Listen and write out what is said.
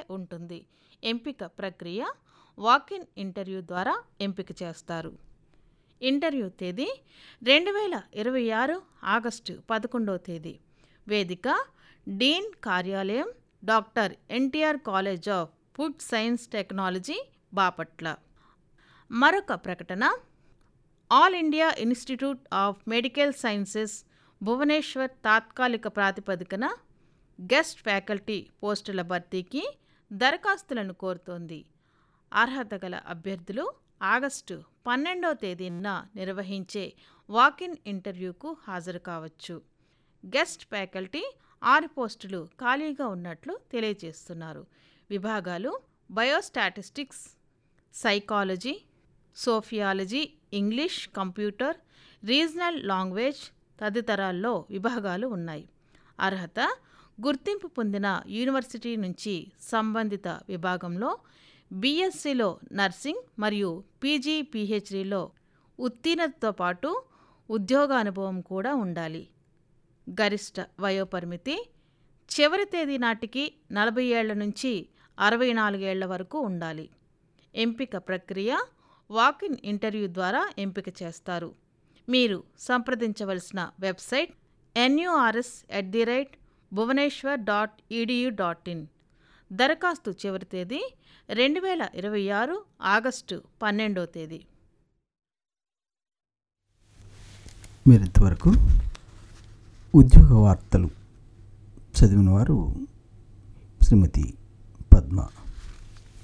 ఉంటుంది ఎంపిక ప్రక్రియ వాకిన్ ఇంటర్వ్యూ ద్వారా ఎంపిక చేస్తారు ఇంటర్వ్యూ తేదీ రెండు వేల ఇరవై ఆరు ఆగస్టు పదకొండవ తేదీ వేదిక డీన్ కార్యాలయం doctor NTR college of food science technology Bapatla మరొక ప్రకటన all India institute of medical sciences Bhubaneswar తాత్కాలిక ప్రాతిపదికన గెస్ట్ ఫ్యాకల్టీ పోస్టుల భర్తీకి దరఖాస్తులను కోరుతోంది అర్హత గల అభ్యర్థులు ఆగస్టు పన్నెండవ తేదీన నిర్వహించే వాకిన్ ఇంటర్వ్యూకు హాజరు కావచ్చు గెస్ట్ ఫ్యాకల్టీ ఆరు పోస్టులు ఖాళీగా ఉన్నట్లు తెలియజేస్తున్నారు విభాగాలు biostatistics psychology sociology English computer regional language తదితరాల్లో విభాగాలు ఉన్నాయి అర్హత గుర్తింపు పొందిన యూనివర్సిటీ నుంచి సంబంధిత విభాగంలో బీఎస్సీలో నర్సింగ్ మరియు పీజీ పీహెచ్డీలో ఉత్తీర్ణతతో పాటు ఉద్యోగానుభవం కూడా ఉండాలి గరిష్ట వయోపరిమితి చివరి తేదీ నాటికి నలభై ఏళ్ల నుంచి అరవై నాలుగేళ్ల వరకు ఉండాలి ఎంపిక ప్రక్రియ వాకిన్ ఇంటర్వ్యూ ద్వారా ఎంపిక చేస్తారు మీరు సంప్రదించవలసిన website NURS at the rate Bhubaneswar dot EDU dot in దరఖాస్తు చివరి తేదీ రెండు వేల ఇరవై ఆరు ఆగస్టు పన్నెండో తేదీ మీరు ఇంతవరకు ఉద్యోగ వార్తలు చదివిన వారు శ్రీమతి పద్మ